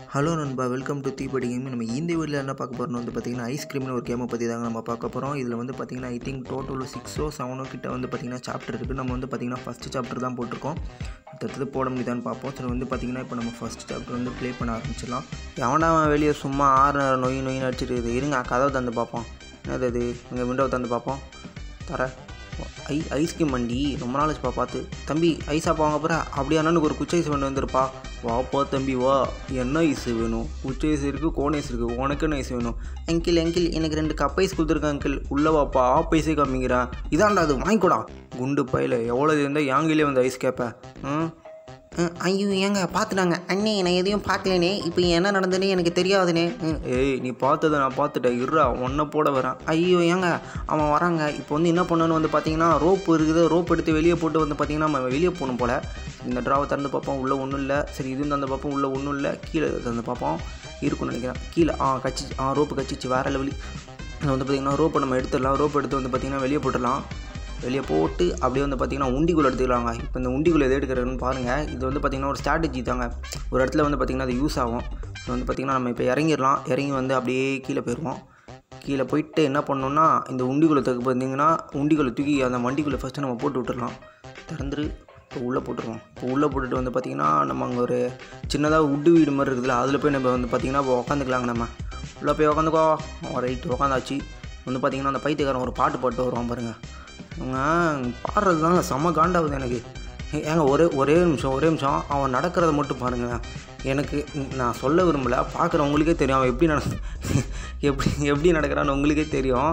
hello நண்பா welcome to தீபடி game நம்ம இந்த வீடியோவில் என்ன பார்க்க போகிறோம் வந்து பார்த்தீங்கன்னா ஐஸ்கிரீம்னு ஒரு கேமை பற்றி தாங்க நம்ம பார்க்க போகிறோம் இதில் வந்து பார்த்தீங்கன்னா ஐ திங்க் டோட்டல் சிக்ஸோ செவனோ கிட்ட வந்து பார்த்தீங்கன்னா சாப்டர் இருக்குது நம்ம வந்து பார்த்தீங்கன்னா ஃபஸ்ட்டு சாப்டர் தான் போட்டிருக்கோம் அடுத்தது போட முடியுதான்னு பார்ப்போம் சரி வந்து பார்த்தீங்கன்னா இப்போ நம்ம ஃபஸ்ட் சாப்டர் வந்து ப்ளே பண்ண ஆரம்பிச்சிடலாம் எவனா அவன் வெளியே சும்மா ஆறு நொய் நொய் நடிச்சிட்டு இருங்க கதவை தந்து பார்ப்போம் என்னது அது இங்கே விண்டோவை தந்து பார்ப்போம் தர ஐ ஐஸ்கிரீம் வண்டி ரொம்ப நாளைச்சுப்பா பார்த்து தம்பி ஐஸ் ஆப்பா வாங்க போகிற அப்படியே அண்ணனுக்கு ஒரு குச்சை ஐஸ் வேணும் வந்துருப்பா வாப்பா தம்பி வா என்ன ஐஸ் வேணும் குச்சை ஐஸ் இருக்குது கோன் ஐஸ் இருக்குது உனக்கு என்ன ஐஸ் வேணும் அங்கிள் அங்கிள் எனக்கு ரெண்டு கப் ஐஸ் கொடுத்துருக்கேன் அங்கிள் உள்ளே வாப்பா ஆப் ஐஸே காமிக்கிறேன் இதான்டா அது வாங்கிக்கூடா குண்டு பையில எவ்வளோ இருந்தால் யாங்கிலே வந்து ஐஸ் கேட்பேன் ம் ம், ஐயோ ஏங்க பார்த்துட்டாங்க அண்ணே நான் எதையும் பார்க்கலனே இப்போ என்ன நடந்ததுன்னு எனக்கு தெரியாதுனே ம், ஏய் நீ பார்த்ததை நான் பார்த்துட்டேன் இருடா ஒன்றை போட வரேன் ஐயோ ஏங்க அவன் வராங்க இப்போ வந்து என்ன பண்ணணும்னு வந்து பார்த்தீங்கன்னா ரோப் இருக்குது ரோப் எடுத்து வெளியே போட்டு வந்து பார்த்தீங்கன்னா நம்ம வெளியே போகணும் போல் இந்த ட்ராவை திறந்து பார்ப்போம் உள்ளே ஒன்றும் இல்லை சரி இதுவும் தந்து பார்ப்போம் உள்ளே ஒன்றும் இல்லை கீழே தந்து பார்ப்போம் இருக்கும்னு நினைக்கிறேன் கீழே ஆ கச்சி ஆ ரோப்பு கச்சிச்சு வேறு லெவலி இது வந்து பார்த்திங்கன்னா ரோப்பை நம்ம எடுத்துடலாம் ரோப் எடுத்து வந்து பார்த்திங்கன்னா வெளியே போட்டுடலாம் வெளியே போட்டு அப்படியே வந்து பார்த்திங்கன்னா உண்டிக்குள்ளே எடுத்துக்கலாங்க இப்போ இந்த உண்டிக்குள்ளே எது எடுக்கிறதுன்னு பாருங்கள் இது வந்து பார்த்திங்கன்னா ஒரு ஸ்ட்ராட்டஜி தாங்க ஒரு இடத்துல வந்து பார்த்திங்கன்னா அது யூஸ் ஆகும் இது வந்து பார்த்திங்கன்னா நம்ம இப்போ இறங்கிடலாம் இறங்கி வந்து அப்படியே கீழே போயிடுவோம் கீழே போயிட்டு என்ன பண்ணோம்னா இந்த உண்டிக்குள்ளே தூக்கி பார்த்தீங்கன்னா உண்டிக்குள்ளே தூக்கி அந்த வண்டிக்குள்ளே ஃபஸ்ட்டு நம்ம போட்டு விட்டுறலாம் திறந்துரு இப்போ உள்ளே போட்டுருவோம் இப்போ உள்ளே போட்டுட்டு வந்து பார்த்திங்கன்னா நம்ம அங்கே ஒரு சின்னதாக உட்டு வீடு மாதிரி இருக்குதுல்ல அதில் போய் நம்ம வந்து பார்த்திங்கன்னா இப்போ உக்காந்துக்கலாங்க நம்ம உள்ளே போய் உக்காந்துக்கோ ரைட்டு உக்காந்தாச்சு வந்து பார்த்திங்கன்னா அந்த பைத்தியக்காரன் ஒரு பாட்டு பாட்டு வருவான் பாருங்கள் அவங்க பாடுறது தாங்க செம்ம காண்டாகுது எனக்கு ஏ- ஏங்க ஒரே ஒரே நிமிஷம் ஒரே நிமிஷம் அவன் நடக்கிறத மட்டும் பாருங்கள் எனக்கு நான் சொல்ல விரும்பல பார்க்குறவங்களுக்கே தெரியும் அவன் எப்படி நட எப்படி எப்படி நடக்கிறான்னு உங்களுக்கே தெரியும்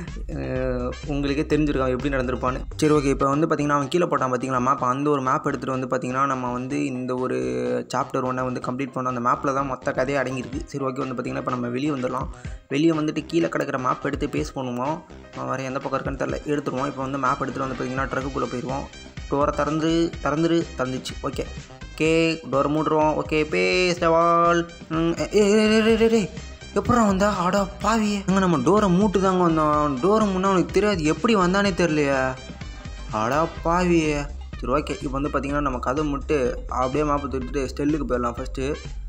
அஹ் உங்களுக்கே தெரிஞ்சிருக்கும் அவன் எப்படி நடந்திருப்பான்னு சரி ஓகே இப்போ வந்து பார்த்திங்கன்னா அவன் கீழே போட்டான் பார்த்தீங்களா மேப் அந்த ஒரு மேப் எடுத்துகிட்டு வந்து பார்த்திங்கன்னா நம்ம வந்து இந்த ஒரு சாப்டர் ஒன்றை வந்து கம்ப்ளீட் பண்ணோம் அந்த மேப்பில் தான் மொத்த கதையே அடங்கியிருக்கு சரி ஓகே வந்து பார்த்திங்கன்னா இப்போ நம்ம வெளியே வந்துடலாம் வெளியே வந்துட்டு கீழே கிடக்கிற மேப் எடுத்து பேஸ் பண்ணுவோம் அவன் வேறு எந்த பக்கம் இருக்குன்னு தெரில எடுத்துருவோம் இப்போ வந்து மேப் எடுத்துகிட்டு வந்து பார்த்திங்கன்னா ட்ரக்குக்குள்ளே போயிடுவோம் டோரை திறந்து திறந்துரு தந்துச்சு ஓகே ஓகே டோரை மூடுறோம் ஓகே பேசவால் எப்படா வந்தா அடா பாவி எங்க நம்ம டோரை மூட்டு தாங்க வந்தோம் டோரை முன்னா அவனுக்கு தெரியாது எப்படி வந்தானே தெரியலையே அடா பாவி சரி ஓகே இப்போ வந்து பார்த்தீங்கன்னா நம்ம கதை முட்டு அப்படியே மாப்பு தொட்டுட்டு ஸ்டெல்லுக்கு போயிடலாம் ஃபஸ்ட்டு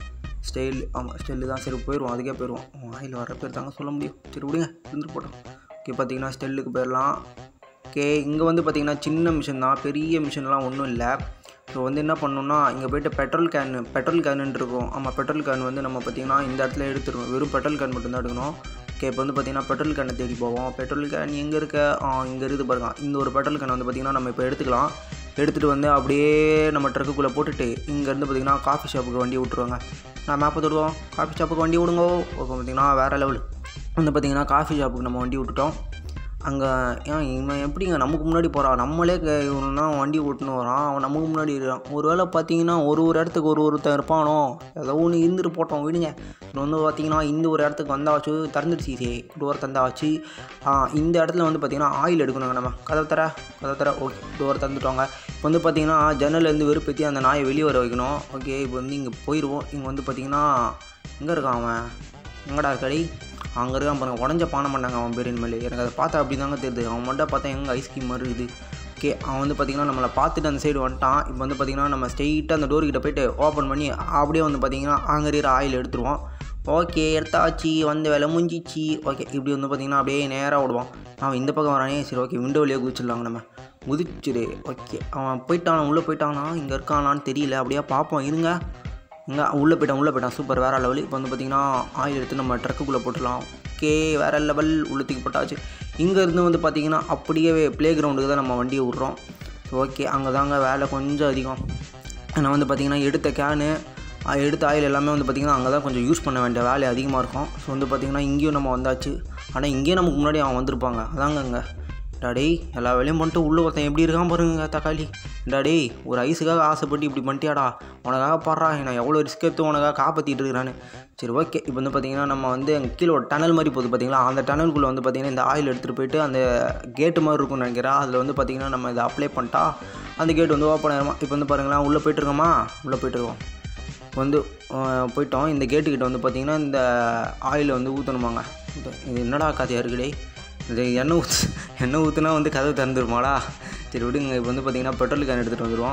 ஸ்டைல் ஆமாம் ஸ்டெல்லு தான் சரி போயிடுவோம் அதுக்கே போயிடுவோம் வாயில் வர பேர் தாங்க சொல்ல முடியும் சரி விடுங்க இருந்துட்டு போட்டோம் ஓகே பார்த்தீங்கன்னா ஸ்டெல்லுக்கு போயிடலாம் ஓகே இங்கே வந்து பார்த்தீங்கன்னா சின்ன மிஷின் தான் பெரிய மிஷின்லாம் ஒன்றும் இல்லை ஸோ வந்து என்ன பண்ணணும்னா இங்கே போயிட்டு பெட்ரோல் கேன் பெட்ரோல் கேனுன்னு இருக்கும் ஆமாம் பெட்ரோல் கேன் வந்து நம்ம பார்த்தீங்கன்னா இந்த இடத்துல எடுத்துருவோம் வெறும் பெட்ரோல் கேன் மட்டும்தான் எடுக்கணும் ஓகே இப்போ வந்து பார்த்தீங்கன்னா பெட்ரோல் கேனை தேடி போவோம் பெட்ரோல் கேன் எங்கே இருக்க ஆ இங்கே இருக்குது பாருங்க இந்த ஒரு பெட்ரோல் கேன் வந்து பார்த்தீங்கன்னா நம்ம இப்போ எடுத்துக்கலாம் எடுத்துகிட்டு வந்து அப்படியே நம்ம ட்ரக்குக்குள்ளே போட்டுட்டு இங்கேருந்து பார்த்தீங்கன்னா காஃபி ஷாப்புக்கு வண்டி விட்ருவாங்க நான் மேப்பை தொடுவோம் காஃபி ஷாப்புக்கு வண்டி விடுங்கோ ஓகே பார்த்தீங்கன்னா வேறு லெவல் வந்து பார்த்தீங்கன்னா காஃபி ஷாப்புக்கு நம்ம வண்டி விட்டுட்டோம் அங்கே ஏன் இவன் எப்படிங்க நமக்கு முன்னாடி போகிறான் நம்மளே க- இவனா வண்டி ஓட்டுன்னு வரான் அவன் நமக்கு முன்னாடி இருக்கான் ஒரு வேளை பார்த்தீங்கன்னா ஒரு ஒரு இடத்துக்கு ஒரு ஒருத்தன் இருப்பானோ ஏதோ ஒன்று இருந்துட்டு போட்டோம் விடுங்க இப்போ வந்து பார்த்தீங்கன்னா இந்த ஒரு இடத்துக்கு வந்தாச்சு திறந்துடுச்சு சே டோர் தந்தாச்சு ஆ, இந்த இடத்துல வந்து பார்த்தீங்கன்னா ஆயில் எடுக்கணுங்க நம்ம கதை தர கதை தர ஓகே டோர் தந்துட்டோங்க இப்போ வந்து பார்த்தீங்கன்னா ஜன்னல்லேருந்து வெறுப்பேற்றி அந்த நாயை வெளியே வர வைக்கணும் ஓகே இப்போ வந்து இங்கே போயிடுவோம் இங்கே வந்து பார்த்தீங்கன்னா எங்கே இருக்கான் அவன் எங்கடா இருக்கடி அங்கே இருக்கான் பாருங்க உடஞ்ச பானை பண்ணாங்க அவன் பேர் இனிமேல் எனக்கு அதை பார்த்தா அப்படி தாங்க தெரியுது அவன் மட்டும் பார்த்தா எங்கே ஐஸ்கிரீம் மாதிரி இருக்குது ஓகே அவன் வந்து பார்த்திங்கன்னா நம்மளை பார்த்துட்டு அந்த சைடு வந்துட்டான் இப்போ வந்து பார்த்திங்கன்னா நம்ம ஸ்ட்ரெயிட்டாக அந்த டோர் கிட்ட போயிட்டு ஓப்பன் பண்ணி அப்படியே வந்து பார்த்திங்கன்னா அங்கே இருக்கிற ஆயில் எடுத்துருவோம் ஓகே எடுத்தாச்சு வந்த வேலை முடிஞ்சிச்சு ஓகே இப்படி வந்து பார்த்திங்கன்னா அப்படியே நேராக விடுவான் அவன் இந்த பக்கம் வரானே சரி ஓகே விண்டோ வழியாக குதிச்சிடலாங்க நம்ம குதிச்சிடு ஓகே அவன் போயிட்டானா உள்ளே போயிட்டானா இங்கே இருக்கானான்னு தெரியல அப்படியே பார்ப்போம் இருங்க இங்கே உள்ளே போயிட்டான் உள்ளே போயிட்டான் சூப்பர் வேறு லெவல் இப்போ வந்து பார்த்திங்கன்னா ஆயில் எடுத்து நம்ம ட்ரக்குக்குள்ளே போட்டுடலாம் ஓகே வேறு லெவல் உள்ள தூக்கி போட்டாச்சு இங்கேருந்து வந்து பார்த்திங்கன்னா அப்படியே ப்ளே கிரவுண்டுக்கு தான் நம்ம வண்டியை விட்றோம் ஓகே அங்கே தாங்க வேலை கொஞ்சம் அதிகம் நான் வந்து பார்த்திங்கன்னா எடுத்த கேனு எடுத்த ஆயில் எல்லாமே வந்து பார்த்திங்கன்னா அங்கே தான் கொஞ்சம் யூஸ் பண்ண வேண்டிய வேலை அதிகமாக இருக்கும் ஸோ வந்து பார்த்திங்கன்னா இங்கேயும் நம்ம வந்தாச்சு ஆனால் இங்கேயும் நமக்கு முன்னாடி அவன் வந்திருப்பாங்க அதாங்க அங்கே டாடே எல்லா வேலையும் பண்ணிட்டு உள்ளே ஒருத்தன் எப்படி இருக்கான் பாருங்க தக்காளி டாடே ஒரு ஐஸுக்காக ஆசைப்பட்டு இப்படி பண்ணிட்டியாடா உனக்காக பாடுறா நான் எவ்வளோ ரிஸ்க் எடுத்து உனக்காக காப்பாற்றிட்டு இருக்கிறான்னு சரி ஓகே இப்போ வந்து பார்த்தீங்கன்னா நம்ம வந்து அங்கே கீழே ஒரு டனல் மாதிரி போகுது பார்த்தீங்களா அந்த டனலுக்குள்ளே வந்து பார்த்தீங்கன்னா இந்த ஆயில் எடுத்துகிட்டு போயிட்டு அந்த கேட்டு மாதிரி இருக்கும்னு நினைக்கிறேன் அதில் வந்து பார்த்தீங்கன்னா நம்ம இதை அப்ளை பண்ணிட்டா அந்த கேட் வந்து ஓப்பன் ஆயிருமா இப்போ வந்து பாருங்களேன் உள்ளே போயிட்டு இருக்கோமா உள்ளே போயிட்டு இருக்கோம் வந்து அஹ், போயிட்டோம் இந்த கேட்டுக்கிட்ட வந்து பார்த்திங்கன்னா இந்த ஆயிலை வந்து ஊற்றணுமாங்க இது என்னடா கதையாக இருக்குடே இது எண்ணெய் ஊற்று எண்ணெய் ஊற்றுனா வந்து கதவு திறந்துருமாடா சரி விடுங்க இப்போ வந்து பார்த்திங்கன்னா பெட்ரோல் கேன் எடுத்துகிட்டு வந்துடுவோம்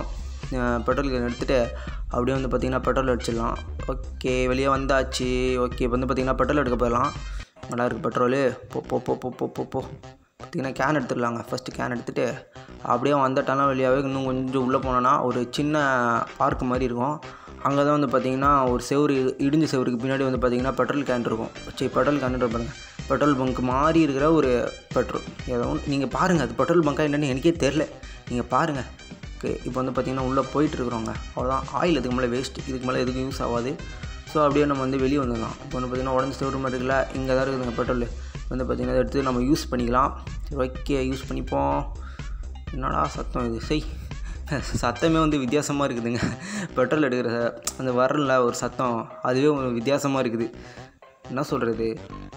பெட்ரோல் கேன் எடுத்துகிட்டு அப்படியே வந்து பார்த்திங்கன்னா பெட்ரோல் அடிச்சிடலாம் ஓகே வெளியே வந்தாச்சு ஓகே இப்போ வந்து பார்த்திங்கன்னா பெட்ரோல் எடுக்க போயிடலாம் நல்லா இருக்குது பெட்ரோலு போ போ போ போ போ போ போ பார்த்திங்கன்னா கேன் எடுத்துடலாங்க ஃபஸ்ட்டு கேன் எடுத்துகிட்டு அப்படியே வந்துட்டாலும் வெளியாகவே இன்னும் கொஞ்சம் உள்ளே போனோன்னா ஒரு சின்ன பார்க் மாதிரி இருக்கும் அங்கே தான் வந்து பார்த்திங்கன்னா ஒரு செவரு இடிஞ்ச செவருக்கு பின்னாடி வந்து பார்த்திங்கன்னா பெட்ரோல் கேன் இருக்கும் சரி பெட்ரோல் கேன் பாருங்க பெட்ரோல் பங்க் மாதிரி இருக்கிற ஒரு பெட்ரோல் ஏதோ ஒன்று நீங்கள் பாருங்கள் அது பெட்ரோல் பங்கா என்னென்னு எனக்கே தெரில நீங்கள் பாருங்கள் ஓகே இப்போ வந்து பார்த்திங்கன்னா உள்ளே போயிட்டு இருக்கிறோங்க அவ்வளோதான் ஆயில் இதுக்கு மேலே வேஸ்ட் இதுக்கு மேலே எதுக்கும் யூஸ் ஆகாது ஸோ அப்படியே நம்ம வந்து வெளியே வந்துடலாம் இப்போ வந்து பார்த்திங்கன்னா உடஞ்சி செவரு மாதிரி இருக்குல்ல இங்கே தான் இருக்குதுங்க பெட்ரோல் வந்து பார்த்திங்கன்னா இதை எடுத்து நம்ம யூஸ் பண்ணிக்கலாம் சரி ஓகே யூஸ் பண்ணிப்போம் என்னடா சத்தம் இது செய் சத்தமே வந்து வித்தியாசமாக இருக்குதுங்க பெட்ரோல் எடுக்கிற ச- அந்த வரல ஒரு சத்தம் அதுவே ஒரு வித்தியாசமாக இருக்குது என்ன சொல்கிறது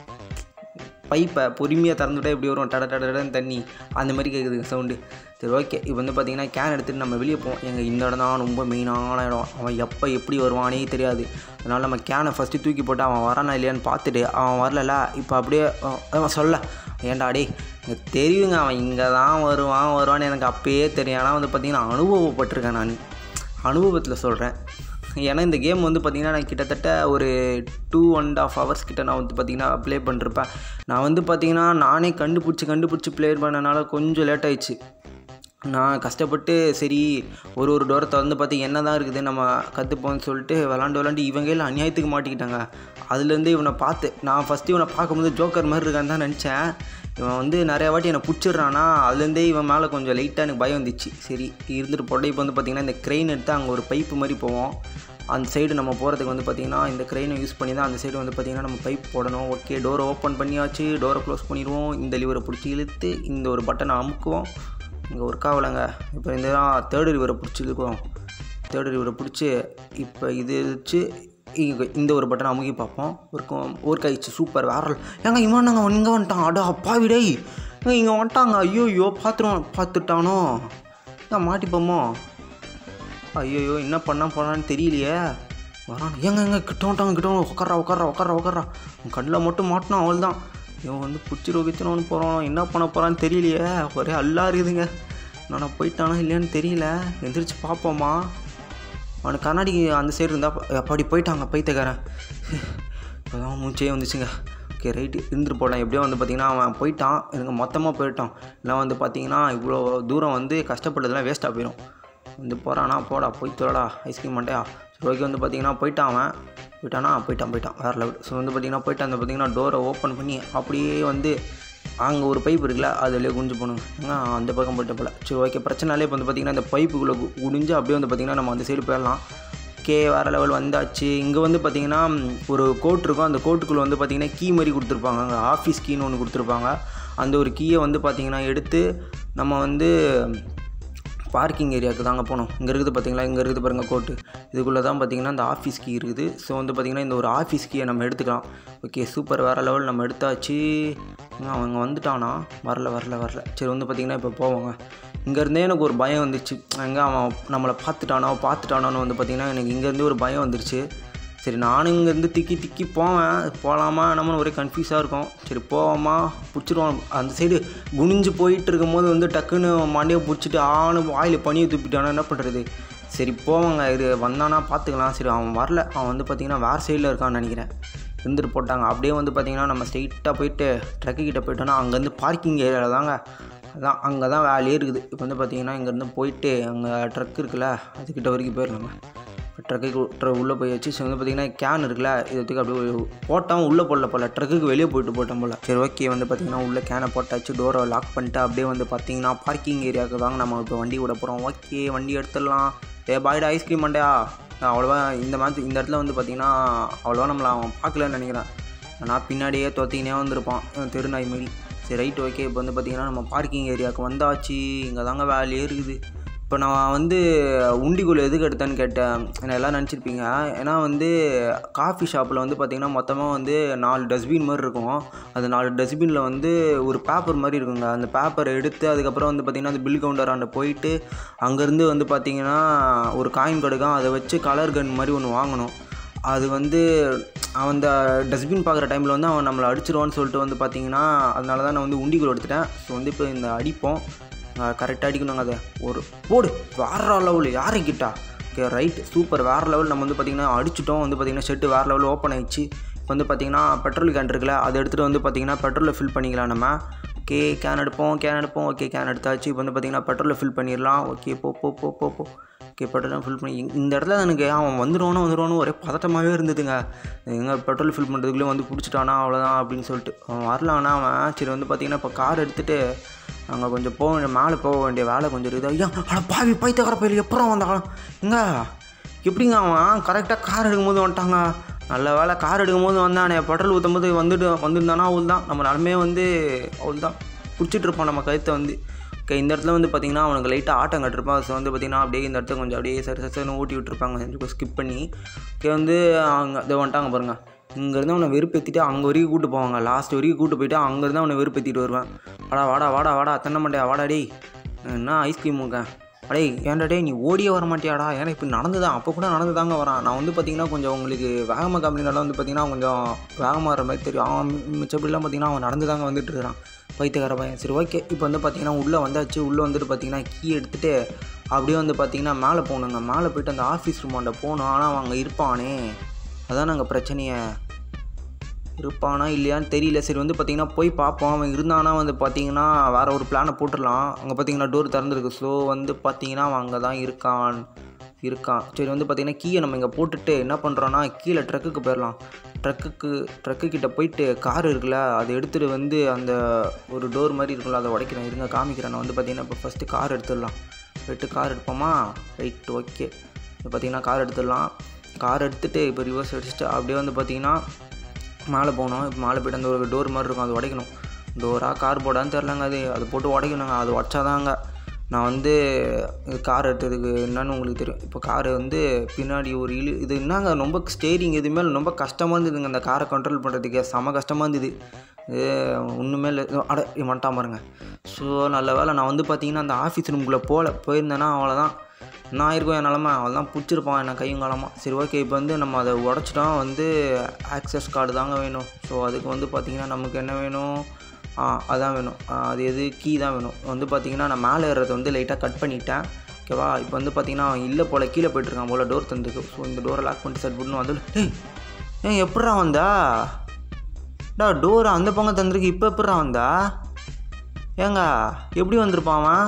பைப்பை பொறுமையாக திறந்துவிட்டா எப்படி வரும் டட டட டடன்னு தண்ணி அந்த மாதிரி கேட்குதுங்க சவுண்டு சரி ஓகே இப்போ வந்து பார்த்தீங்கன்னா கேன் எடுத்துகிட்டு நம்ம வெளியே போவோம் எங்கள் இந்த இடம் தான் ரொம்ப மெயினான இடம் அவன் எப்போ எப்படி வருவானே தெரியாது அதனால் நம்ம கேனை ஃபஸ்ட்டு தூக்கி போட்டு அவன் வரானா இல்லையான்னு பார்த்துட்டு அவன் வரலல இப்போ அப்படியே அவன் அவன் சொல்ல ஏன்டா டேய் எனக்கு தெரியுங்க அவன் இங்கே தான் வருவான் வருவான்னு எனக்கு அப்பயே தெரியும் ஆனால் வந்து பார்த்தீங்கன்னா அனுபவப்பட்டிருக்கேன் நான் அனுபவத்தில் சொல்கிறேன் ஏன்னா இந்த கேம் வந்து பார்த்திங்கன்னா நான் கிட்டத்தட்ட ஒரு டூ அண்ட் ஆஃப் ஹவர்ஸ் கிட்ட நான் வந்து பார்த்திங்கன்னா ப்ளே பண்ணிருப்பேன் நான் வந்து பார்த்திங்கன்னா நானே கண்டுபிடிச்சி கண்டுபிடிச்சி ப்ளே பண்ணனால கொஞ்சம் லேட் ஆயிடுச்சு நான் கஷ்டப்பட்டு சரி ஒரு ஒரு டோரை திறந்து பார்த்து என்ன தான் இருக்குது நம்ம கற்றுப்போம்னு சொல்லிட்டு விளாண்டு விளாண்டு இவங்க எல்லாம் அநியாயத்துக்கு மாட்டிக்கிட்டாங்க அதுலேருந்து இவனை பார்த்து நான் ஃபஸ்ட்டு இவனை பார்க்கும்போது ஜோக்கர் மாதிரி இருக்கான்னு தான் நினச்சேன் இவன் வந்து நிறைய வாட்டி என்னை பிடிச்சிடுறானா அதுலேருந்தே இவன் மேலே கொஞ்சம் லைட்டாக எனக்கு பயம் வந்துச்சு சரி இருந்துட்டு போட இப்போ வந்து பார்த்திங்கன்னா இந்த க்ரெயின் எடுத்து அங்கே ஒரு பைப்பு மாதிரி போவோம் அந்த சைடு நம்ம போகிறதுக்கு வந்து பார்த்திங்கன்னா இந்த க்ரெயினை யூஸ் பண்ணி தான் அந்த சைடு வந்து பார்த்திங்கன்னா நம்ம பைப் போடணும் ஓகே டோரை ஓப்பன் பண்ணியாச்சு டோரை க்ளோஸ் பண்ணிடுவோம் இந்த லிவரை பிடிச்சி இழுத்து இந்த ஒரு பட்டனை அமுக்குவோம் இங்கே ஒர்க் ஆகலைங்க இப்போ இந்த தேர்டு லிவரை பிடிச்சிருக்கோம் தேர்டு லிவரை பிடிச்சி இப்போ இது வச்சு இங்கே இந்த ஒரு பட்டனை அமுக்கி பார்ப்போம் ஒர்க்கும் ஒர்க் ஆயிடுச்சு சூப்பர் வேற ஏங்க இவன் நாங்கள் இங்கே வந்துட்டான் அடா அப்பாவி டேய் ஏங்க இங்கே வந்துட்டாங்க ஐயோ ஐயோ பார்த்துருவோம் பார்த்துட்டானோ ஏன் மாட்டிப்போமோ ஐயோ என்ன பண்ண போனான்னு தெரியலையே வரான் ஏங்க எங்க கிட்ட வந்துட்டாங்க கிட்ட வந்து உட்காரா உட்காரா உட்காரா உட்காரா உன் கண்ணில் மட்டும் மாட்டினான் அவள் தான் இவன் வந்து பிடிச்சிரு வச்சுனு போகிறான் என்ன பண்ண போகிறான்னு தெரியலையே ஒரே அல்லா இருக்குதுங்க நான் போயிட்டானா இல்லையான்னு தெரியல எந்திரிச்சு பார்ப்போமா அவனுக்கு கண்ணாடி அந்த சைடு இருந்தால் அப்படி போயிட்டாங்க பைத்தியக்காரன் இப்போதான் மூச்சே வந்துச்சுங்க ஓகே ரைட்டு இருந்துட்டு போடலாம் எப்படியோ வந்து பார்த்திங்கன்னா அவன் போயிட்டான் எனக்கு மொத்தமாக போயிட்டான் இல்லை வந்து பார்த்திங்கன்னா இவ்வளோ தூரம் வந்து கஷ்டப்பட்டதெல்லாம் வேஸ்ட்டாக போயிடும் வந்து போகிறானா போடா போய் தொலைடா ஐஸ்கிரீம் மண்டையா சரி ஓகே வந்து பார்த்தீங்கன்னா போயிட்டான் அவன் போயிட்டானா போயிட்டான் போயிட்டான் வேறு லெவல் ஸோ வந்து பார்த்தீங்கன்னா போயிட்டான் அந்த பார்த்தீங்கன்னா டோரை ஓப்பன் பண்ணி அப்படியே வந்து அங்கே ஒரு பைப் இருக்குல்ல அதிலே குஞ்சு போகணுங்க ஏங்க அந்த பக்கம் போயிட்ட போல சரி ஓகே பிரச்சனாலே இப்போ வந்து பார்த்தீங்கன்னா இந்த பைப்புக்குள்ளே கு- குனிஞ்சு அப்படியே வந்து பார்த்தீங்கன்னா நம்ம அந்த சைடு போயிடலாம் ஓகே வேறு லெவல் வந்தாச்சு இங்கே வந்து பார்த்தீங்கன்னா ம், ஒரு கோட் இருக்கும் அந்த கோட்டுக்குள்ளே வந்து பார்த்தீங்கன்னா கீ மாதிரி கொடுத்துருப்பாங்க அங்கே ஆஃபீஸ் கீன்னு ஒன்று கொடுத்துருப்பாங்க அந்த ஒரு கீயை வந்து பார்த்தீங்கன்னா எடுத்து நம்ம வந்து பார்க்கிங் ஏரியாவுக்கு தாங்க போகணும் இங்கே இருக்குது பார்த்தீங்களா இங்கே இருக்குது பாருங்கள் கோட்டு இதுக்குள்ளே தான் பார்த்தீங்கன்னா இந்த ஆஃபீஸ் கீ இருக்குது ஸோ வந்து பார்த்தீங்கன்னா இந்த ஒரு ஆஃபீஸ் கீயை நம்ம எடுத்துக்கலாம் ஓகே சூப்பர் வேறு லெவல் நம்ம எடுத்தாச்சு ஏங்க, அவங்க வந்துட்டானா வரல வரல வரல சரி வந்து பார்த்தீங்கன்னா இப்போ போவோங்க இங்கேருந்தே எனக்கு ஒரு பயம் வந்துச்சு எங்கே அவன் நம்மளை பார்த்துட்டானோ பார்த்துட்டானோன்னு வந்து பார்த்தீங்கன்னா எனக்கு இங்கேருந்தே ஒரு பயம் வந்துருச்சு சரி நானும் இங்கேருந்து திக்கி திக்கி போவேன் போகலாமா என்னமோன்னு ஒரே கன்ஃபியூஸாக இருக்கும் சரி போவோமா பிடிச்சிருவோம் அந்த சைடு குனிஞ்சு போயிட்டு இருக்கும்போது வந்து டக்குன்னு மண்டையை பிடிச்சிட்டு ஆணு வாயில் பனியை துப்பிட்டானா என்ன பண்ணுறது சரி போவாங்க இது வந்தானா பார்த்துக்கலாம் சரி அவன் வரல அவன் வந்து பார்த்திங்கன்னா வேறு சைடில் இருக்கான்னு நினைக்கிறேன் இருந்துட்டு போட்டாங்க அப்படியே வந்து பார்த்திங்கன்னா நம்ம ஸ்ட்ரைட்டாக போயிட்டு ட்ரக்கு கிட்ட போயிட்டோன்னா அங்கேருந்து பார்க்கிங் ஏரியாவில் தாங்க அதான் அங்கே தான் வேலையே இருக்குது இப்போ வந்து பார்த்திங்கன்னா இங்கேருந்து போயிட்டு அங்கே ட்ரக் இருக்குல்ல அதுக்கிட்ட வரைக்கும் போயிடலாங்க ட்ரக்குக்கு ட்ர உள்ளே போயாச்சு ஸோ வந்து பார்த்தீங்கன்னா கேன் இருக்குல்ல இதுக்கு அப்படியே போட்டோம் உள்ளே போடல போல ட்ரக்குக்கு வெளியே போயிட்டு போட்டோம் போல சரி ஓகே வந்து பார்த்தீங்கன்னா உள்ளே கேனை போட்டாச்சு டோரை லாக் பண்ணிட்டு அப்படியே வந்து பார்த்தீங்கன்னா பார்க்கிங் ஏரியாவுக்கு தாங்க நம்ம இப்போ வண்டி விட போகிறோம் ஓகே வண்டி எடுத்துடலாம் ஏ பாய்டா ஐஸ்கிரீம் மண்டையா அவ்வளோவா இந்த மாதிரி இந்த இடத்துல வந்து பார்த்தீங்கன்னா அவ்வளோவா நம்மளை அவன் பார்க்கலன்னு நினைக்கிறேன் ஆனால் பின்னாடியே தொத்திக்கினே வந்திருப்பான் அஹ் தெருநாய் மாரி சரி ரைட் ஓகே இப்போ வந்து பார்த்தீங்கன்னா நம்ம பார்க்கிங் ஏரியாவுக்கு வந்தாச்சு இங்கே தாங்க வேலையே இருக்குது இப்போ நான் வந்து உண்டிக்குள்ள எதுக்கு எடுத்தேன்னு கேட்டேன் என்ன எல்லாம் நினச்சிருப்பீங்க ஏன்னா வந்து காஃபி ஷாப்பில் வந்து பார்த்திங்கன்னா மொத்தமாக வந்து நாலு டஸ்ட்பின் மாதிரி இருக்கும் அந்த நாலு டஸ்ட்பினில் வந்து ஒரு பேப்பர் மாதிரி இருக்குங்க அந்த பேப்பரை எடுத்து அதுக்கப்புறம் வந்து பார்த்திங்கன்னா அந்த பில் கவுண்டராண்ட போயிட்டு அங்கேருந்து வந்து பார்த்திங்கன்னா ஒரு காயின் கொடுக்கும் அதை வச்சு கலர் கன் மாதிரி ஒன்று வாங்கணும் அது வந்து அவன் அந்த டஸ்ட்பின் பார்க்குற டைமில் வந்து அவன் நம்மளை அடிச்சிருவான்னு சொல்லிட்டு வந்து பார்த்தீங்கன்னா அதனால தான் நான் வந்து உண்டிக்குள் எடுத்துட்டேன் ஸோ வந்து இப்போ இந்த அடிப்போம் கரெக்டாக அடிக்கணுங்க அதை ஒரு போடு வேற லெவல் யாரை கிட்டா ஓகே ரைட் சூப்பர் வேறு லெவல் நம்ம வந்து பார்த்திங்கன்னா அடிச்சிட்டோம் வந்து பார்த்திங்கன்னா ஷெட்டு வேறு லெவல் ஓப்பன் ஆயிடுச்சு இப்போ வந்து பார்த்திங்கன்னா பெட்ரோல் கேன் இருக்குல்ல அதை எடுத்துகிட்டு வந்து பார்த்திங்கன்னா பெட்ரோலில் ஃபில் பண்ணிக்கலாம் நம்ம ஓகே கேன் எடுப்போம் கேன் எடுப்போம் ஓகே கேன் எடுத்தாச்சு இப்போ வந்து பார்த்திங்கன்னா பெட்ரோலில் ஃபில் பண்ணிடலாம் ஓகே போ போ போ போ போ ஓகே பெட்ரோல் ஃபில் பண்ணி இந்த- இந்த இடத்துல எனக்கு அவன் வந்துடுவானோ வந்துடுவானோ ஒரே பதட்டமாகவே இருந்ததுங்க எங்கே பெட்ரோல் ஃபில் பண்ணுறதுக்குள்ளே வந்து பிடிச்சிட்டானா அவ்வளோதான் அப்படின்னு சொல்லிட்டு அவன் வரலான்னா அவன் சரி வந்து பார்த்திங்கன்னா இப்போ கார் எடுத்துகிட்டு அங்கே கொஞ்சம் போக வேண்டிய மேலே போக வேண்டிய வேலை கொஞ்சம் இருக்குது ஐயா அட பாவி பைத்தக்கார பயிர் எப்பறம் வந்தாலும் எங்க எப்படிங்க அவன் கரெக்டாக கார் எடுக்கும்போது வந்துட்டாங்க நல்ல வேலை கார் எடுக்கும்போது வந்தானே பெட்ரோல் ஊற்றும் போது வந்துட்டு வந்திருந்தானா அவள் தான் நம்ம நிலமே வந்து அவள் தான் பிடிச்சிட்டு இருப்பான் நம்ம கழுத்தை வந்து ஓகே இந்த இடத்துல வந்து பார்த்திங்கன்னா அவனுக்கு லைட்டாக ஆட்டம் கட்டிருப்பான் ஸோ வந்து பார்த்திங்கன்னா அப்படியே இந்த இடத்த கொஞ்சம் அப்படியே சரி சரி ஊட்டி விட்டுருப்பாங்க ஸ்கிப் பண்ணி ஓகே வந்து அங்கே இதை வந்துட்டாங்க பாருங்கள் இங்கேருந்து அவனை வெறுப்பேற்றிட்டு அங்கே வரைக்கும் கூட்டு போவாங்க லாஸ்ட் வரைக்கும் கூட்டு போயிட்டு அங்கேருந்து அவனை வெறுப்பேற்றிட்டு வருவேன் வாடா வாடா வாடா வாடா தென்ன மாட்டியா வாடா டேய் என்ன ஐஸ்கிரீம் முக்கேன் அடே ஏன்டா டேய் நீ ஓடியே வர மாட்டியாடா ஏன்னா இப்போ நடந்து தான் அப்போ கூட நடந்து தாங்க வரான் நான் வந்து பார்த்தீங்கன்னா கொஞ்சம் உங்களுக்கு வேகமாக கம்பெனினால வந்து பார்த்தீங்கன்னா கொஞ்சம் வேகமாக வர மாதிரி தெரியும் அவன் மி- மிச்சப்படிலாம் பார்த்தீங்கன்னா அவன் நடந்து தாங்க வந்துட்டு இருக்கிறான் பைத்தியக்கார பையன் சரி ஓகே இப்போ வந்து பார்த்தீங்கன்னா உள்ளே வந்தாச்சு உள்ளே வந்துட்டு பார்த்தீங்கன்னா கீ எடுத்துகிட்டு அப்படியே வந்து பார்த்தீங்கன்னா மேலே போகணுங்க மேலே போயிட்டு அந்த ஆஃபீஸ் ரூமாண்ட போகணும் ஆனால் அவன் அங்கே இருப்பானே அதான் நாங்கள் பிரச்சனையை இருப்பானா இல்லையான்னு தெரியல சரி வந்து பார்த்தீங்கன்னா போய் பார்ப்போம் அவன் இருந்தானா வந்து பார்த்தீங்கன்னா வேறு ஒரு பிளானை போட்டுடலாம் அங்கே பார்த்தீங்கன்னா டோர் திறந்துருக்கு ஸோ வந்து பார்த்தீங்கன்னா அவன் அங்கே தான் இருக்கான் இருக்கான் சரி வந்து பார்த்தீங்கன்னா கீயை நம்ம இங்கே போட்டுட்டு என்ன பண்ணுறோன்னா கீழே ட்ரக்குக்கு போயிடலாம் ட்ரக்குக்கு ட்ரக்கு கிட்ட போயிட்டு கார் இருக்குல்ல அதை எடுத்துகிட்டு வந்து அந்த ஒரு டோர் மாதிரி இருக்குல்ல அதை உடைக்கிறேன் இருங்க காமிக்கிறேன் நான் வந்து பார்த்தீங்கன்னா இப்போ ஃபஸ்ட்டு கார் எடுத்துடலாம் போயிட்டு கார் எடுப்போமா ரைட் ஓகே இப்போ பார்த்தீங்கன்னா கார் எடுத்துடலாம் கார் எடுத்துகிட்டு இப்போ ரிவர்ஸ் அடிச்சுட்டு அப்படியே வந்து பார்த்தீங்கன்னா மேலே போகணும் இப்போ மேலே போய்ட்டு அந்த ஒரு டோர் மாதிரி இருக்கும் அது உடைக்கணும் டோரா கார் போடான்னு தெரிலங்க அது அது போட்டு உடைக்கணுங்க அது உடச்சாதாங்க நான் வந்து கார் எடுத்ததுக்கு என்னன்னு உங்களுக்கு தெரியும் இப்போ கார் வந்து பின்னாடி ஒரு இழு இது என்னங்க ரொம்ப ஸ்டேரிங் எதுவுமே இல்லை, ரொம்ப கஷ்டமாக இருந்ததுங்க அந்த காரை கண்ட்ரோல் பண்ணுறதுக்கு செம கஷ்டமாக இருந்தது இது ஒன்றுமே இல்லை இதோ அட வந்துட்டான் பாருங்க ஸோ நல்ல வேலை நான் வந்து பார்த்தீங்கன்னா அந்த ஆஃபீஸ் ரூம்குள்ளே போகல போயிருந்தேன்னா அவ்வளோதான் நான் இருக்கும் என் நிலமை அவள் தான் பிடிச்சிருப்பான் என்ன கையும் காலமாக சரி ஓகே இப்போ வந்து நம்ம அதை உடச்சிட்டோம் வந்து ஆக்சஸ் கார்டு தாங்க வேணும் ஸோ அதுக்கு வந்து பார்த்திங்கன்னா நமக்கு என்ன வேணும் ஆ அதான் வேணும் ஆ, அது எது கீ தான் வேணும் வந்து பார்த்திங்கன்னா நான் மேலே ஏறுறதை வந்து லைட்டாக கட் பண்ணிட்டேன் ஓகேவா இப்போ வந்து பார்த்திங்கன்னா அவன் இல்லை போல் கீழே போயிட்டுருக்கான் போல் டோர் தந்துக்கு ஸோ இந்த டோரை லாக் பண்ணிட்டு செட் பண்ணணும் வந்து டேய் ஏன் எப்பட்றா வந்தா டா டோர் அந்த பக்கம் தந்துருக்கு இப்போ எப்பட்றா வந்தா ஏங்க எப்படி வந்திருப்பான் அவன்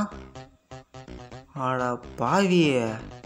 ஆடா பாவியே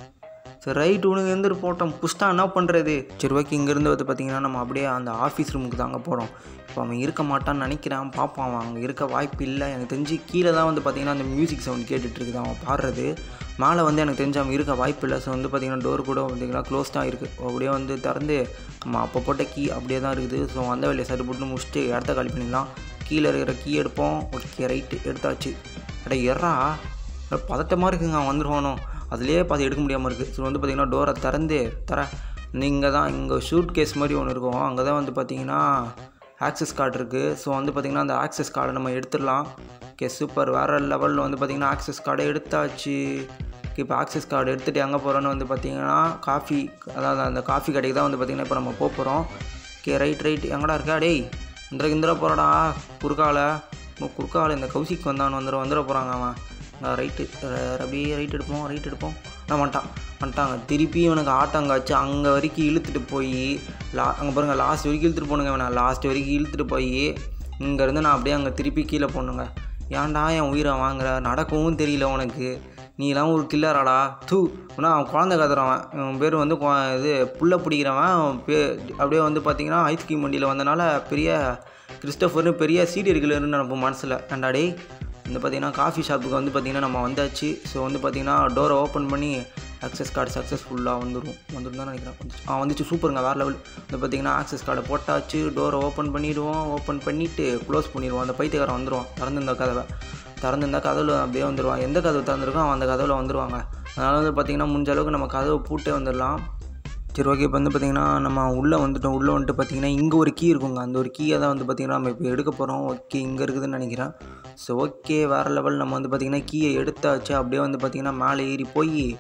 சரி ரைட் உனக்கு எந்திரு போட்டோம் புஷ்டா என்ன பண்ணுறது சரி ஓகே இங்கேருந்து வந்து பார்த்தீங்கன்னா நம்ம அப்படியே அந்த ஆஃபீஸ் ரூமுக்கு தாங்க போகிறோம் இப்போ அவன் இருக்க மாட்டான்னு நினைக்கிறான் பார்ப்பான் அவன் அங்கே இருக்க வாய்ப்பு இல்லை எனக்கு தெரிஞ்சு கீழே தான் வந்து பார்த்தீங்கன்னா அந்த மியூசிக் சவுண்ட் கேட்டுட்டு இருக்குது அவன் பாடுறது மேலே வந்து எனக்கு தெரிஞ்சு அவன் இருக்க வாய்ப்பு இல்லை ஸோ வந்து பார்த்தீங்கன்னா டோர் கூட பார்த்தீங்கன்னா க்ளோஸ் தான் இருக்குது அப்படியே வந்து திறந்து நம்ம அப்போ போட்ட கீ அப்படியே தான் இருக்குது ஸோ அந்த வேலையை சரி போட்டு முடிச்சுட்டு இடத்த காலி பண்ணிடலாம் கீழே இருக்கிற கீ எடுப்போம் ஓகே ரைட்டு எடுத்தாச்சு அட எறா பதட்டமாக இருக்குங்க அவன் வந்துருவானோ அதுலேயே பாதி எடுக்க முடியாமல் இருக்குது ஸோ வந்து பார்த்தீங்கன்னா டோரை திறந்து தர நீங்கள் தான் இங்கே ஷூட் கேஸ் மாதிரி ஒன்று இருக்கும் அங்கே தான் வந்து பார்த்தீங்கன்னா ஆக்சஸ் கார்டு இருக்குது ஸோ வந்து பார்த்தீங்கன்னா அந்த ஆக்சஸ் கார்டை நம்ம எடுத்துடலாம் ஓகே சூப்பர் வேறு லெவலில் வந்து பார்த்தீங்கன்னா ஆக்சஸ் கார்டை எடுத்தாச்சு இப்போ ஆக்சஸ் கார்டு எடுத்துகிட்டு எங்கே போகிறோன்னு வந்து பார்த்தீங்கன்னா காஃபி அதாவது அந்த காஃபி கடைக்கு தான் வந்து பார்த்தீங்கன்னா இப்போ நம்ம போக போகிறோம் ஓகே ரைட் ரைட் எங்கடா இருக்கா டேய் இந்த இந்திர போகிறடா குறுக்கால இன்னும் குறுக்கால இந்த கௌசிக்கு வந்தான்னு வந்துட வந்துட போகிறாங்க அவன் நான் ரைட்டு அப்படியே ரைட் எடுப்போம் ரைட் எடுப்போம் நான் வந்துட்டான் வந்துட்டாங்க திருப்பி இவனுக்கு ஆட்டங்காச்சு அங்கே வரைக்கும் இழுத்துட்டு போய் லா அங்கே பாருங்கள் லாஸ்ட் வரைக்கும் இழுத்துட்டு போனுங்க வேணாம் லாஸ்ட் வரைக்கும் இழுத்துட்டு போய் இங்கேருந்து நான் அப்படியே அங்கே திருப்பி கீழே போடணுங்க ஏன்டா என் உயிரை வாங்குற நடக்கவும் தெரியல உனக்கு நீலாம் ஒரு கில்லராடா தூ ஆனால் அவன் குழந்தை கத்துறவன் அவன் பேர் வந்து கொ- இது புள்ள பிடிக்கிறவன் அவன் பே அப்படியே வந்து பார்த்தீங்கன்னா ஐஸ்கிரீம் வண்டியில் வந்தனால பெரிய கிறிஸ்டோஃபர்னு பெரிய சீரியல் கில்லர்னு நினைப்போம் மனசில் ஏன்டா டேய் வந்து பார்த்தீங்கன்னா காஃபி ஷாப்புக்கு வந்து பார்த்தீங்கன்னா நம்ம வந்தாச்சு ஸோ வந்து பார்த்தீங்கன்னா டோரை ஓப்பன் பண்ணி ஆக்சஸ் கார்டு சக்ஸஸ்ஃபுல்லாக வந்துடும் வந்துடும் தான் நினைக்கிறேன் வந்துச்சு ஆ வந்துச்சு சூப்பருங்க வேறு லெவல் வந்து பார்த்தீங்கன்னா ஆக்சஸ் கார்டை போட்டாச்சு டோரை ஓப்பன் பண்ணிவிடுவோம் ஓப்பன் பண்ணிவிட்டு க்ளோஸ் பண்ணிடுவோம் அந்த பைத்தியக்காரன் வந்துடுவான் திறந்திருந்த கதவை திறந்திருந்தா கதவில் அப்படியே வந்துடுவான் எந்த கதவு திறந்துருக்கோ அவன் அந்த கதவில் வந்துடுவாங்க அதனால் வந்து பார்த்திங்கன்னா முடிஞ்ச அளவுக்கு நம்ம கதவை பூட்டே வந்துடலாம் சரி ஓகே இப்போ வந்து பார்த்திங்கன்னா நம்ம உள்ளே வந்துட்டோம் உள்ளே வந்துட்டு பார்த்திங்கன்னா இங்கே ஒரு கீ இருக்குங்க அந்த ஒரு கீயை தான் வந்து பார்த்திங்கன்னா நம்ம இப்போ எடுக்க போகிறோம் ஓகே இங்கே இருக்குதுன்னு நினைக்கிறேன் ஸோ ஓகே வேறு லெவல் நம்ம வந்து பார்த்திங்கன்னா கீயை எடுத்தாச்சு அப்படியே வந்து பார்த்திங்கன்னா மேலே ஏறி போய்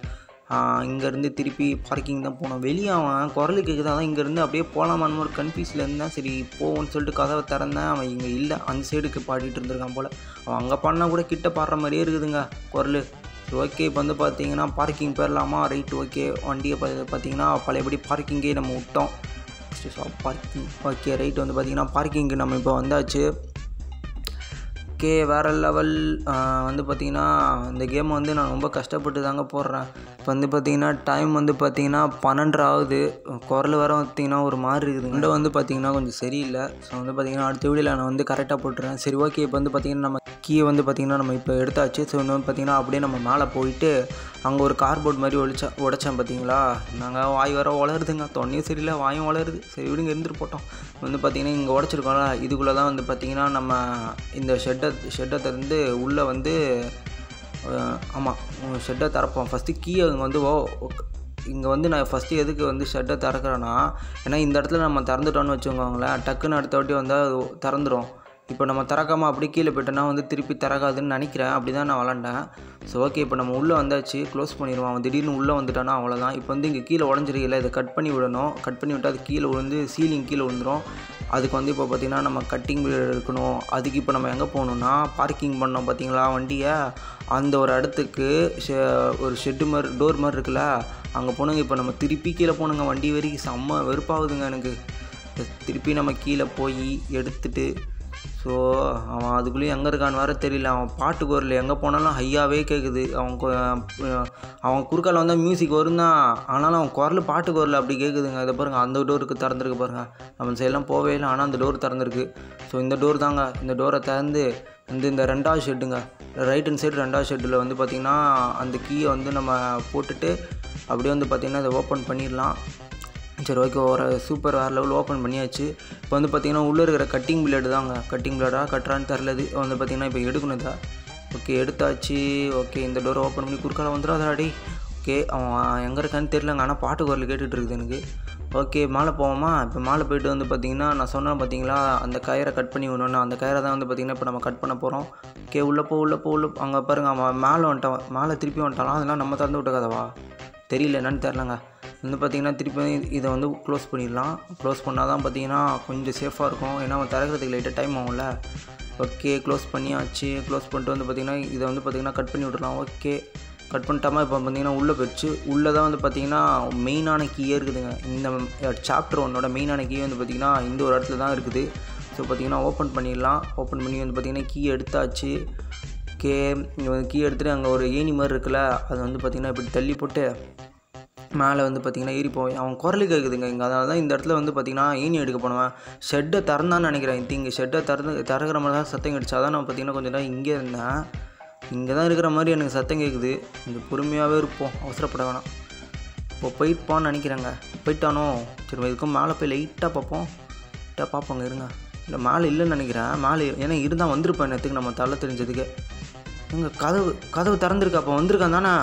இங்கேருந்து திருப்பி பார்க்கிங் தான் போனோம் வெளியே அவன் குரலு கேட்குது அதான் இங்கேருந்து அப்படியே போகலாமான்னு ஒரு கன்ஃபியூஸில் இருந்தேன் சரி போவோன்னு சொல்லிட்டு கதவை திறந்தேன் அவன் இங்கே இல்லை அந்த சைடுக்கு பாடிட்டு இருந்திருக்கான் போல் அவன் அங்கே பாடினா கூட கிட்ட பாடுற மாதிரியே இருக்குதுங்க குரல் ஓகே இப்போ வந்து பார்த்தீங்கன்னா பார்க்கிங் போயிடலாமா ரைட் ஓகே வண்டியை பார்த்து பார்த்தீங்கன்னா பழையபடி பார்க்கிங்கே நம்ம விட்டோம் பார்க்கிங் ஓகே ரைட் வந்து பார்த்தீங்கன்னா பார்க்கிங்க்கு நம்ம இப்போ வந்தாச்சு ஓகே வேறு லெவல் வந்து பார்த்திங்கன்னா இந்த கேம் வந்து நான் ரொம்ப கஷ்டப்பட்டு தாங்க போடுறேன் இப்போ வந்து பார்த்திங்கன்னா டைம் வந்து பார்த்திங்கன்னா பன்னெண்டரை ஆகுது குரல் வர பார்த்திங்கன்னா ஒரு மாதிரி இருக்குது ரெண்டு வந்து பார்த்திங்கன்னா கொஞ்சம் சரியில்லை ஸோ வந்து பார்த்திங்கன்னா அடுத்த வீடியோவில் நான் வந்து கரெக்டாக போட்டுறேன் சரி ஓகே இப்போ வந்து பார்த்திங்கன்னா நம்ம கீயை வந்து பார்த்திங்கன்னா நம்ம இப்போ எடுத்தாச்சு ஸோ வந்து பார்த்திங்கன்னா அப்படியே நம்ம மேலே போயிட்டு அங்கே ஒரு கார்போர்ட் மாதிரி ஒழிச்சா உடைச்சேன் பார்த்தீங்களா நாங்கள் வாய் வர வளருதுங்க தொண்டையும் சரியில்லை வாயும் வளருது சரி விடுங்க இருந்துட்டு போட்டோம் வந்து பார்த்திங்கன்னா இங்கே உடச்சிருக்கோம்ல இதுக்குள்ளே தான் வந்து பார்த்திங்கன்னா நம்ம இந்த ஷெட்டை ஷெட்டை திறந்து உள்ளே வந்து ஆமாம் ஷெட்டை திறப்போம் ஃபஸ்ட்டு கீ அங்கே வந்து ஓ இங்கே வந்து நான் ஃபஸ்ட்டு எதுக்கு வந்து ஷெட்டை திறக்கிறேன்னா ஏன்னா இந்த இடத்துல நம்ம திறந்துட்டோன்னு வச்சுக்கோங்களேன் டக்குன்னு அடுத்த வாட்டி வந்தால் அது திறந்துடும் இப்போ நம்ம திறக்காமல் அப்படியே கீழே போயிட்டோன்னா வந்து திருப்பி திறக்காதுன்னு நினைக்கிறேன் அப்படி தான் நான் விளாண்டேன் ஸோ ஓகே இப்போ நம்ம உள்ளே வந்தாச்சு க்ளோஸ் பண்ணிடுவோம் அவன் திடீர்னு உள்ளே வந்துட்டானா அவ்வளோதான் இப்போ வந்து இங்கே கீழே உடஞ்சிருக்கல இதை கட் பண்ணி விடணும் கட் பண்ணி விட்டால் அது கீழே விழுந்து சீலிங் கீழே விழுந்துடும் அதுக்கு வந்து இப்போ பார்த்திங்கன்னா நம்ம கட்டிங் இருக்கணும் அதுக்கு இப்போ நம்ம எங்கே போகணுன்னா பார்க்கிங் பண்ணோம் பார்த்தீங்களா வண்டியை அந்த ஒரு இடத்துக்கு ஷெ ஒரு ஷெட்டு மாதிரி டோர் மாதிரி இருக்குல்ல அங்கே போனுங்க இப்போ நம்ம திருப்பி கீழே போகணுங்க வண்டி வரைக்கும் செம்ம வெறுப்பாகுதுங்க எனக்கு திருப்பி நம்ம கீழே போய் எடுத்துட்டு ஸோ அவன் அதுக்குள்ளேயும் எங்கே இருக்கான்னு வேறு தெரியல அவன் பாட்டு குரல் எங்கே போனாலும் ஹையாகவே கேட்குது அவன் கு- அவன் குறுக்கால வந்தால் மியூசிக் வரும் தான் ஆனாலும் அவன் குரல் பாட்டு குரல் அப்படி கேட்குதுங்க இதை பாருங்கள் அந்த டோருக்கு திறந்துருக்கு பாருங்கள் நம்ம சைடெலாம் போவே இல்லை ஆனால் அந்த டோர் திறந்துருக்கு ஸோ இந்த டோர் தாங்க இந்த டோரை திறந்து இந்த இந்த ரெண்டாவது ஷெட்டுங்க ரைட் ஹேண்ட் சைடு ரெண்டாவது ஷெட்டில் வந்து பார்த்திங்கன்னா அந்த கீயை வந்து நம்ம போட்டுட்டு அப்படியே வந்து பார்த்திங்கன்னா இதை ஓப்பன் பண்ணிடலாம் சரி ஓகே ஒரு சூப்பர் வேறு லெவல் ஓப்பன் பண்ணியாச்சு இப்போ வந்து பார்த்திங்கன்னா உள்ளே இருக்கிற கட்டிங் பிளேடு தாங்க கட்டிங் பிளேடா கட்டுறான்னு தெரிலது வந்து பார்த்திங்கன்னா இப்போ எடுக்கணும் இதை ஓகே எடுத்தாச்சு ஓகே இந்த டோரை ஓப்பன் பண்ணி குறுக்கால வந்துடாதாடி ஓகே அவன் எங்கே இருக்கான்னு தெரிலங்க ஆனால் பாட்டு குரல் கேட்டுட்டு இருக்குது எனக்கு ஓகே மேலே போவோமா இப்போ மேலே போயிட்டு வந்து பார்த்திங்கன்னா நான் சொன்னேன் பார்த்தீங்களா அந்த கயரை கட் பண்ணி விடணும்னு அந்த கயரை தான் வந்து பார்த்திங்கன்னா இப்போ நம்ம கட் பண்ண போகிறோம் ஓகே உள்ளே போ உள்ளே போ உள்ள அங்கே பாருங்க அவன் மேலே வந்துட்டான் மேலே திருப்பி வந்துட்டான் அதெல்லாம் நம்ம திறந்து விட்ட கதவா தெரியல என்னன்னு தெரிலங்க வந்து பார்த்திங்கன்னா திருப்பி வந்து இதை வந்து க்ளோஸ் பண்ணிடலாம் க்ளோஸ் பண்ணால் தான் பார்த்தீங்கன்னா கொஞ்சம் சேஃபாக இருக்கும் ஏன்னா அவன் திறக்கிறதுக்கு லைட்டாக டைம் ஆகும்ல ஓகே க்ளோஸ் பண்ணியாச்சு க்ளோஸ் பண்ணிட்டு வந்து பார்த்திங்கன்னா இதை வந்து பார்த்திங்கன்னா கட் பண்ணி விட்றலாம் ஓகே கட் பண்ணிட்டாமா இப்போ பார்த்தீங்கன்னா உள்ளே போயிடுச்சு உள்ளே தான் வந்து பார்த்திங்கன்னா மெயினான கீயே இருக்குதுங்க இந்த சாப்டர் ஒன்னோட மெயினான கீ வந்து பார்த்திங்கன்னா இந்த ஒரு இடத்துல தான் இருக்குது ஸோ பார்த்திங்கன்னா ஓப்பன் பண்ணிடலாம் ஓப்பன் பண்ணி வந்து பார்த்திங்கன்னா கீ எடுத்தாச்சு கே இங்கே வந்து கீ எடுத்துகிட்டு அங்கே ஒரு ஏணி மாதிரி இருக்குல்ல அது வந்து பார்த்திங்கன்னா இப்படி தள்ளி போட்டு மேலே வந்து பார்த்திங்கன்னா ஏறி போவேன் அவன் குரல் கேட்குதுங்க இங்கே அதனால தான் இந்த இடத்துல வந்து பார்த்திங்கன்னா ஏணி எடுக்க போனவன் ஷெட்டை திறந்தான்னு நினைக்கிறேன் இந்த இங்கே ஷெட்டை திறந்து திறக்கிற மாதிரி தான் சத்தம் கேட்டுச்சு அதான் நான் பார்த்திங்கன்னா கொஞ்சம் நேரம் இங்கே இருந்தேன் இங்கே தான் இருக்கிற மாதிரி எனக்கு சத்தம் கேட்குது கொஞ்சம் பொறுமையாகவே இருப்போம் அவசரப்பட வேணாம் இப்போ போயிட்டுப்பான்னு நினைக்கிறேங்க போயிட்டானோ சரி இதுக்கும் மேலே போய் லைட்டாக பார்ப்போம் லைட்டாக பார்ப்போங்க இருங்க இல்லை மேலே இல்லைன்னு நினைக்கிறேன் மேலே ஏன்னா இருந்தால் வந்திருப்பேன் நேற்றுக்கு நம்ம தலை தெரிஞ்சதுக்கு எங்க கதவு கதவு திறந்துருக்கு அப்போ வந்திருக்கான் தானே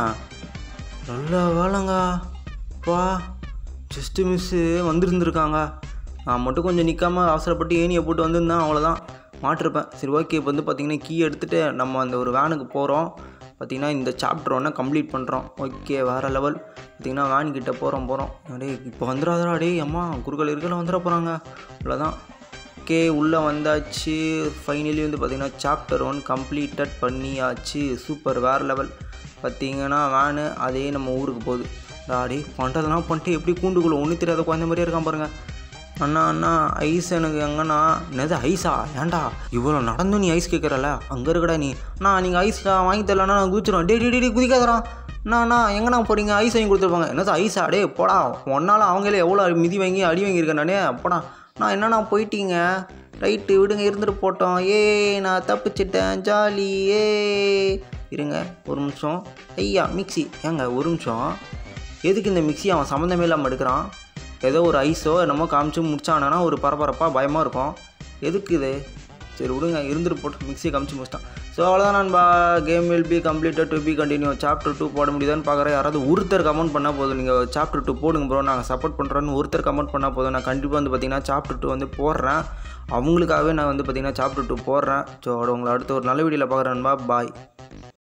நல்ல வேலைங்க பா ஜஸ்ட்டு மிஸ்ஸு வந்திருந்துருக்காங்க நான் மட்டும் கொஞ்சம் நிற்காம அவசரப்பட்டு ஏணியை போட்டு வந்திருந்தேன் அவ்வளோதான் மாட்டிருப்பேன் சரி ஓகே இப்போ வந்து பார்த்திங்கன்னா கீ எடுத்துகிட்டு நம்ம அந்த ஒரு வேனுக்கு போகிறோம் பார்த்திங்கன்னா இந்த சாப்டர் ஒன்று கம்ப்ளீட் பண்ணுறோம் ஓகே வேறு லெவல் பார்த்திங்கன்னா வேன் கிட்ட போகிறோம் போகிறோம் டேய் இப்போ வந்துடாதடா டேய் அம்மா குறுக்கள் இருக்கல வந்துட போகிறாங்க அவ்வளோதான் ஓகே உள்ளே வந்தாச்சு ஃபைனலி வந்து பார்த்திங்கன்னா சாப்டர் ஒன் கம்ப்ளீட்டட் பண்ணியாச்சு சூப்பர் வேறு லெவல் பார்த்தீங்கன்னா வேனு அதே நம்ம ஊருக்கு போகுது டாடி பண்ணுறதெல்லாம் பண்ணிட்டு எப்படி கூண்டுக்குள்ளே ஒன்றும் தெரியாத குழந்த மாதிரியே இருக்கான் பாருங்க அண்ணா அண்ணா ஐஸ் எனக்கு எங்கண்ணா என்னது ஐஸா ஏன்டா இவ்வளோ நடந்தும் நீ ஐஸ் கேட்குறல அங்கே இருக்கடா நீ அண்ணா நீங்கள் ஐஸ் வாங்கி தரலன்னா நான் குதிச்சிடும் டே டே டே, டே குதிக்காதறான் அண்ணா அண்ணா எங்கண்ணா போகிறீங்க ஐஸ் வாங்கி கொடுத்துருப்பாங்க என்னது ஐஸா டே போடா ஒன்றால் அவங்களே எவ்வளோ மிதி வாங்கி அடி வாங்கியிருக்கேன் நானே போடா நான் என்னண்ணா போயிட்டீங்க ரைட்டு விடுங்க இருந்துட்டு போட்டோம் ஏ நான் தப்பிச்சிட்டேன் ஜாலி ஏ இருங்க ஒரு நிமிஷம் ஐயா மிக்ஸி ஏங்க ஒரு நிமிஷம் எதுக்கு இந்த மிக்ஸி அவன் சம்மந்தமே இல்லாமல் எடுக்கிறான் ஏதோ ஒரு ஐஸோ என்னமோ காமிச்சு முடிச்சானா ஒரு பரபரப்பாக பயமாக இருக்கும் எதுக்கு இது சரி விடுங்க இருந்துட்டு போட்டு மிக்ஸியை காமிச்சு முடிச்சிட்டான் ஸோ அவ்வளோதான் நண்பா game will be completed to be continue chapter two போட முடியுதான்னு பார்க்குறேன் யாராவது ஒருத்தர் கமெண்ட் பண்ணால் போதும் நீங்கள் சாப்டர் டூ போடுங்க ப்ரோ நாங்கள் சப்போர்ட் பண்ணுறோன்னு ஒருத்தர் கமெண்ட் பண்ணால் போதும் நான் கண்டிப்பாக வந்து பார்த்தீங்கன்னா சாப்டர் டூ வந்து போடுறேன் அவங்களுக்காகவே நான் வந்து பார்த்தீங்கன்னா சாப்டர் டூ போடுறேன் ஸோ உங்களை அடுத்த ஒரு நல்ல வீடியோவில் பார்க்குறேன் நண்பா பாய்